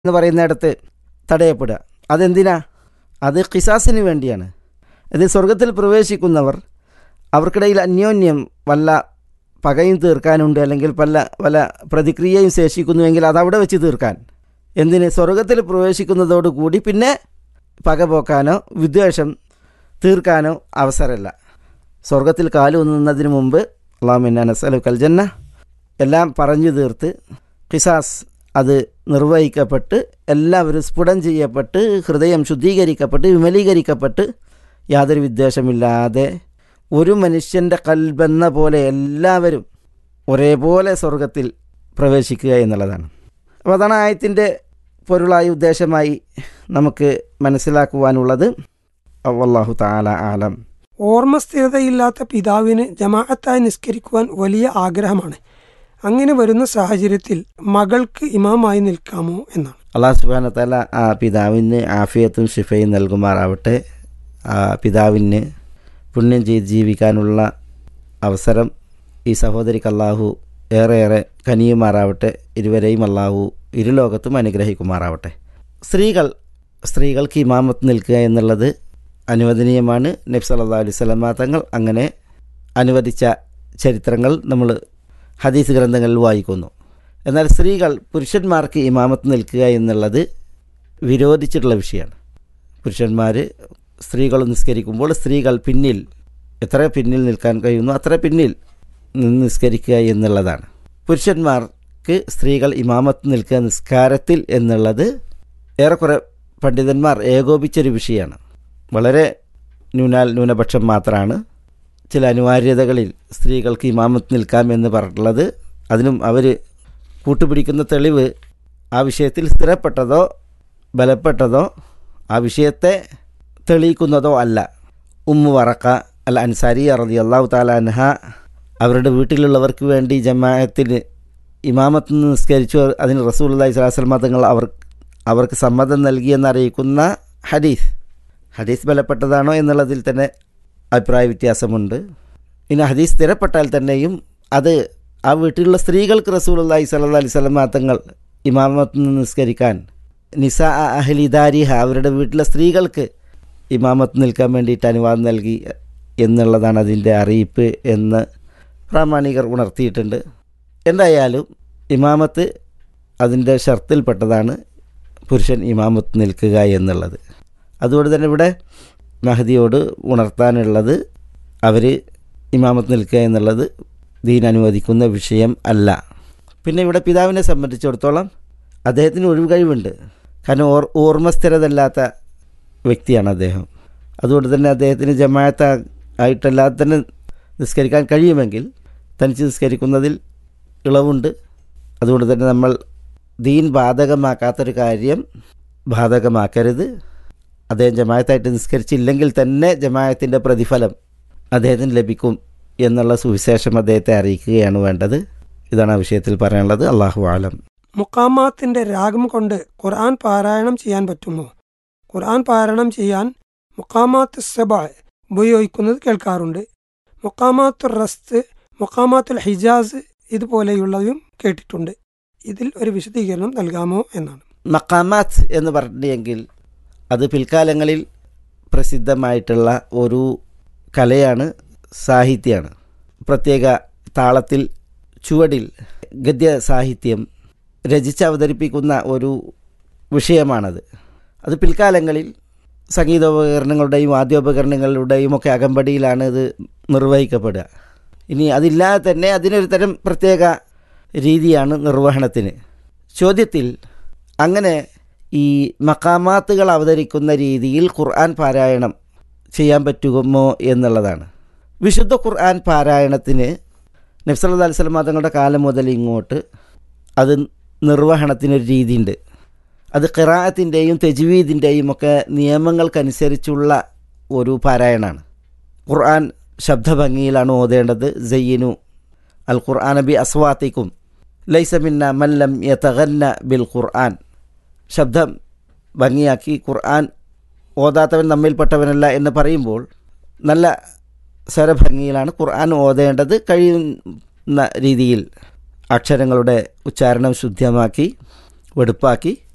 എന്ന് പറയുന്നിടത്ത് തടയപ്പെടുക അതെന്തിനാ അത് ഖിസാസിന് വേണ്ടിയാണ് ഇത് സ്വർഗത്തിൽ പ്രവേശിക്കുന്നവർ അവർക്കിടയിൽ അന്യോന്യം വല്ല പകയും തീർക്കാനുണ്ട് അല്ലെങ്കിൽ പല പല പ്രതിക്രിയയും ശേഷിക്കുന്നുവെങ്കിൽ അതവിടെ വെച്ച് തീർക്കാൻ എന്തിന് സ്വർഗത്തിൽ പ്രവേശിക്കുന്നതോടുകൂടി പിന്നെ പക പോക്കാനോ വിദ്വേഷം തീർക്കാനോ അവസരമില്ല സ്വർഗത്തിൽ കാലൂന്നുന്നതിന് മുമ്പ് അള്ളാമിന്ന നസലു കൽജന്ന എല്ലാം പറഞ്ഞു തീർത്ത് ഖിസാസ് അത് നിർവഹിക്കപ്പെട്ട് എല്ലാവരും സ്ഫുടം ചെയ്യപ്പെട്ട് ഹൃദയം ശുദ്ധീകരിക്കപ്പെട്ട് വിമലീകരിക്കപ്പെട്ട് യാതൊരു വിദ്വേഷമില്ലാതെ ഒരു മനുഷ്യൻ്റെ കൽബെന്ന പോലെ എല്ലാവരും ഒരേപോലെ സ്വർഗത്തിൽ പ്രവേശിക്കുക എന്നുള്ളതാണ് അപ്പോൾ അതാണ് ആയത്തിൻ്റെ പൊരുളായി ഉദ്ദേശമായി നമുക്ക് മനസ്സിലാക്കുവാനുള്ളത് അള്ളാഹു താല ആലം ഓർമ്മസ്ഥിരതയില്ലാത്ത പിതാവിന് ജമാഅത്തായി നിസ്കരിക്കുവാൻ വലിയ ആഗ്രഹമാണ് അങ്ങനെ വരുന്ന സാഹചര്യത്തിൽ മകൾക്ക് ഇമാമായി നിൽക്കാമോ എന്നാണ് അള്ളാഹു സുബാന തല ആ പിതാവിന് ആഫിയത്തും ഷിഫയും നൽകുമാറാവട്ടെ ആ പിതാവിന് പുണ്യം ചെയ്ത് ജീവിക്കാനുള്ള അവസരം ഈ സഹോദരിക്ക് അള്ളാഹു ഏറെയേറെ കനിയുമാറാവട്ടെ ഇരുവരെയും അള്ളാഹു ഇരുലോകത്തും അനുഗ്രഹിക്കുമാറാവട്ടെ സ്ത്രീകൾ സ്ത്രീകൾക്ക് ഇമാമത്ത് നിൽക്കുക എന്നുള്ളത് അനുവദനീയമാണ് നബ്സ് സല്ലാ അലൈഹി സ്വലമാ തങ്ങൾ അങ്ങനെ അനുവദിച്ച ചരിത്രങ്ങൾ നമ്മൾ ഹദീസ് ഗ്രന്ഥങ്ങളിൽ വായിക്കുന്നു എന്നാൽ സ്ത്രീകൾ പുരുഷന്മാർക്ക് ഇമാമത്ത് നിൽക്കുക എന്നുള്ളത് വിരോധിച്ചിട്ടുള്ള വിഷയമാണ് പുരുഷന്മാർ സ്ത്രീകൾ നിസ്കരിക്കുമ്പോൾ സ്ത്രീകൾ പിന്നിൽ എത്ര പിന്നിൽ നിൽക്കാൻ കഴിയുന്നു അത്ര പിന്നിൽ നിന്ന് നിസ്കരിക്കുക എന്നുള്ളതാണ് പുരുഷന്മാർക്ക് സ്ത്രീകൾ ഇമാമത്ത് നിൽക്കുക നിസ്കാരത്തിൽ എന്നുള്ളത് ഏറെക്കുറെ പണ്ഡിതന്മാർ ഏകോപിച്ചൊരു വിഷയമാണ് വളരെ ന്യൂനാൽ ന്യൂനപക്ഷം മാത്രമാണ് ചില അനിവാര്യതകളിൽ സ്ത്രീകൾക്ക് ഇമാമത്ത് നിൽക്കാം എന്ന് പറഞ്ഞിട്ടുള്ളത് അതിനും അവർ കൂട്ടുപിടിക്കുന്ന തെളിവ് ആ വിഷയത്തിൽ സ്ഥിരപ്പെട്ടതോ ബലപ്പെട്ടതോ ആ വിഷയത്തെ തെളിയിക്കുന്നതോ അല്ല ഉമ്മു വറക്ക അൽ അൻസാരി അറതി അള്ളാഹു താലാൻഹ അവരുടെ വീട്ടിലുള്ളവർക്ക് വേണ്ടി ജമാഅത്തിന് ഇമാമത്ത് നിസ്കരിച്ചു അതിന് റസൂൽ അള്ളഹി സ്വലാസ്ലമ തങ്ങൾ അവർ അവർക്ക് സമ്മതം നൽകിയെന്നറിയിക്കുന്ന ഹദീസ് ഹദീസ് ബലപ്പെട്ടതാണോ എന്നുള്ളതിൽ തന്നെ അഭിപ്രായ വ്യത്യാസമുണ്ട് ഇനി ഹദീസ് സ്ഥിരപ്പെട്ടാൽ തന്നെയും അത് ആ വീട്ടിലുള്ള സ്ത്രീകൾക്ക് റസൂൽ അള്ളഹി സ്വല്ലാ അലൈഹി സ്വലമ തങ്ങൾ ഇമാമത്ത് നിസ്കരിക്കാൻ നിസ അഹലിദാരിഹ അവരുടെ വീട്ടിലെ സ്ത്രീകൾക്ക് ഇമാമത്ത് നിൽക്കാൻ വേണ്ടിയിട്ട് അനുവാദം നൽകി എന്നുള്ളതാണ് അതിൻ്റെ അറിയിപ്പ് എന്ന് പ്രാമാണികർ ഉണർത്തിയിട്ടുണ്ട് എന്തായാലും ഇമാമത്ത് അതിൻ്റെ ഷർത്തിൽപ്പെട്ടതാണ് പുരുഷൻ ഇമാമത്ത് നിൽക്കുക എന്നുള്ളത് അതുകൊണ്ട് തന്നെ ഇവിടെ മഹദിയോട് ഉണർത്താനുള്ളത് അവർ ഇമാമത്ത് നിൽക്കുക എന്നുള്ളത് ദീൻ അനുവദിക്കുന്ന വിഷയം അല്ല പിന്നെ ഇവിടെ പിതാവിനെ സംബന്ധിച്ചിടത്തോളം അദ്ദേഹത്തിന് ഒഴിവ് കഴിവുണ്ട് കാരണം ഓർ ഓർമ്മസ്ഥിരതല്ലാത്ത വ്യക്തിയാണ് അദ്ദേഹം അതുകൊണ്ട് തന്നെ അദ്ദേഹത്തിന് ജമാഅത്ത് ആയിട്ടല്ലാതെ തന്നെ നിസ്കരിക്കാൻ കഴിയുമെങ്കിൽ തനിച്ച് നിസ്കരിക്കുന്നതിൽ ഇളവുണ്ട് അതുകൊണ്ട് തന്നെ നമ്മൾ ദീൻ ബാധകമാക്കാത്തൊരു കാര്യം ബാധകമാക്കരുത് അദ്ദേഹം ജമായത്തായിട്ട് നിസ്കരിച്ചില്ലെങ്കിൽ തന്നെ ജമായത്തിൻ്റെ പ്രതിഫലം അദ്ദേഹത്തിന് ലഭിക്കും എന്നുള്ള സുവിശേഷം അദ്ദേഹത്തെ അറിയിക്കുകയാണ് വേണ്ടത് ഇതാണ് ആ വിഷയത്തിൽ പറയാനുള്ളത് അള്ളാഹു ആലം മുക്കാമാത്തിന്റെ രാഗം കൊണ്ട് ഖുർആൻ പാരായണം ചെയ്യാൻ പറ്റുമോ ഖുർആൻ പാരായണം ചെയ്യാൻ മുക്കാമാത്ത് സബ ഉപയോഗിക്കുന്നത് കേൾക്കാറുണ്ട് മുക്കാമാത്തു റസ്ത് മുക്കാമാത്തുൽ ഹിജാസ് ഇതുപോലെയുള്ളവയും കേട്ടിട്ടുണ്ട് ഇതിൽ ഒരു വിശദീകരണം നൽകാമോ എന്നാണ് മക്കാമാത്ത് എന്ന് പറഞ്ഞെങ്കിൽ അത് പിൽക്കാലങ്ങളിൽ പ്രസിദ്ധമായിട്ടുള്ള ഒരു കലയാണ് സാഹിത്യമാണ് പ്രത്യേക താളത്തിൽ ചുവടിൽ ഗദ്യ സാഹിത്യം രചിച്ച് അവതരിപ്പിക്കുന്ന ഒരു വിഷയമാണത് അത് പിൽക്കാലങ്ങളിൽ സംഗീതോപകരണങ്ങളുടെയും വാദ്യോപകരണങ്ങളുടെയും ഒക്കെ അകമ്പടിയിലാണ് ഇത് നിർവഹിക്കപ്പെടുക ഇനി അതില്ലാതെ തന്നെ അതിനൊരു തരം പ്രത്യേക രീതിയാണ് നിർവഹണത്തിന് ചോദ്യത്തിൽ അങ്ങനെ ഈ മക്കാമാത്തുകൾ അവതരിക്കുന്ന രീതിയിൽ ഖുർആൻ പാരായണം ചെയ്യാൻ പറ്റുമോ എന്നുള്ളതാണ് വിശുദ്ധ ഖുർആൻ പാരായണത്തിന് നബ്സല്ലാ അലിസ്ലം തങ്ങളുടെ കാലം മുതൽ ഇങ്ങോട്ട് അത് നിർവഹണത്തിനൊരു രീതിയുണ്ട് അത് ഖിറാഅത്തിൻ്റെയും തെജ്വീദിൻ്റെയും ഒക്കെ നിയമങ്ങൾക്കനുസരിച്ചുള്ള ഒരു പാരായണമാണ് ഖുർആൻ ശബ്ദഭംഗിയിലാണ് ഓതേണ്ടത് ജയ്യനു അൽ ഖുർആൻ ബി അസ്വാത്തിക്കും ലൈസമിന്ന മല്ലം യതഗന്ന ബിൽ ഖുർആൻ ശബ്ദം ഭംഗിയാക്കി ഖുർആൻ ഓതാത്തവൻ നമ്മിൽപ്പെട്ടവനല്ല എന്ന് പറയുമ്പോൾ നല്ല സ്വരഭംഗിയിലാണ് ഖുർആൻ ഓതേണ്ടത് കഴിയുന്ന രീതിയിൽ അക്ഷരങ്ങളുടെ ഉച്ചാരണം ശുദ്ധമാക്കി വെടുപ്പാക്കി